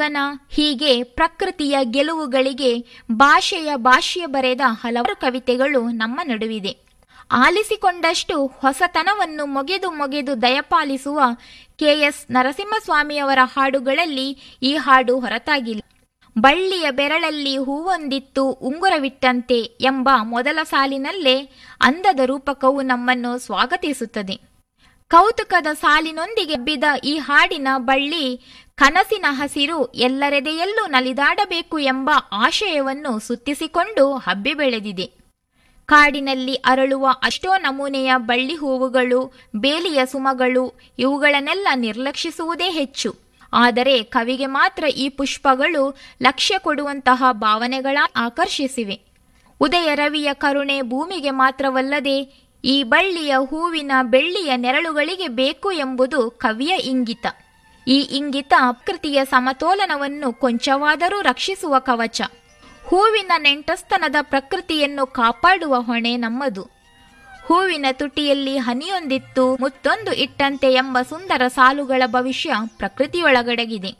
ಕನ ಹೀಗೆ ಪ್ರಕೃತಿಯ ಗೆಲುವುಗಳಿಗೆ ಭಾಷೆಯ ಭಾಷ್ಯ ಬರೆದ ಹಲವಾರು ಕವಿತೆಗಳು ನಮ್ಮ ನಡುವಿದೆ ಆಲಿಸಿಕೊಂಡಷ್ಟು ಹೊಸತನವನ್ನು ಮೊಗೆದು ಮೊಗೆದು ದಯಪಾಲಿಸುವ ಕೆ ಎಸ್ ನರಸಿಂಹಸ್ವಾಮಿಯವರ ಹಾಡುಗಳಲ್ಲಿ ಈ ಹಾಡು ಹೊರತಾಗಿಲ್ಲ ಬಳ್ಳಿಯ ಬೆರಳಲ್ಲಿ ಹೂವೊಂದಿತ್ತು ಉಂಗುರವಿಟ್ಟಂತೆ ಎಂಬ ಮೊದಲ ಸಾಲಿನಲ್ಲೇ ಅಂದದ ರೂಪಕವು ನಮ್ಮನ್ನು ಸ್ವಾಗತಿಸುತ್ತದೆ ಕೌತುಕದ ಸಾಲಿನೊಂದಿಗೆ ಬಿದ್ದ ಈ ಹಾಡಿನ ಬಳ್ಳಿ ಕನಸಿನ ಹಸಿರು ಎಲ್ಲರೆದೆಯಲ್ಲೂ ನಲಿದಾಡಬೇಕು ಎಂಬ ಆಶಯವನ್ನು ಸುತ್ತಿಸಿಕೊಂಡು ಹಬ್ಬಿ ಬೆಳೆದಿದೆ ಕಾಡಿನಲ್ಲಿ ಅರಳುವ ಅಷ್ಟೋ ನಮೂನೆಯ ಬಳ್ಳಿ ಹೂವುಗಳು ಬೇಲಿಯ ಸುಮಗಳು ಇವುಗಳನ್ನೆಲ್ಲ ನಿರ್ಲಕ್ಷಿಸುವುದೇ ಹೆಚ್ಚು ಆದರೆ ಕವಿಗೆ ಮಾತ್ರ ಈ ಪುಷ್ಪಗಳು ಲಕ್ಷ್ಯ ಕೊಡುವಂತಹ ಭಾವನೆಗಳ ಆಕರ್ಷಿಸಿವೆ ಉದಯ ರವಿಯ ಕರುಣೆ ಭೂಮಿಗೆ ಮಾತ್ರವಲ್ಲದೆ ಈ ಬಳ್ಳಿಯ ಹೂವಿನ ಬೆಳ್ಳಿಯ ನೆರಳುಗಳಿಗೆ ಬೇಕು ಎಂಬುದು ಕವಿಯ ಇಂಗಿತ ಈ ಇಂಗಿತ ಪ್ರಕೃತಿಯ ಸಮತೋಲನವನ್ನು ಕೊಂಚವಾದರೂ ರಕ್ಷಿಸುವ ಕವಚ ಹೂವಿನ ನೆಂಟಸ್ತನದ ಪ್ರಕೃತಿಯನ್ನು ಕಾಪಾಡುವ ಹೊಣೆ ನಮ್ಮದು ಹೂವಿನ ತುಟಿಯಲ್ಲಿ ಹನಿಯೊಂದಿತ್ತು ಮುತ್ತೊಂದು ಇಟ್ಟಂತೆ ಎಂಬ ಸುಂದರ ಸಾಲುಗಳ ಭವಿಷ್ಯ ಪ್ರಕೃತಿಯೊಳಗಡಗಿದೆ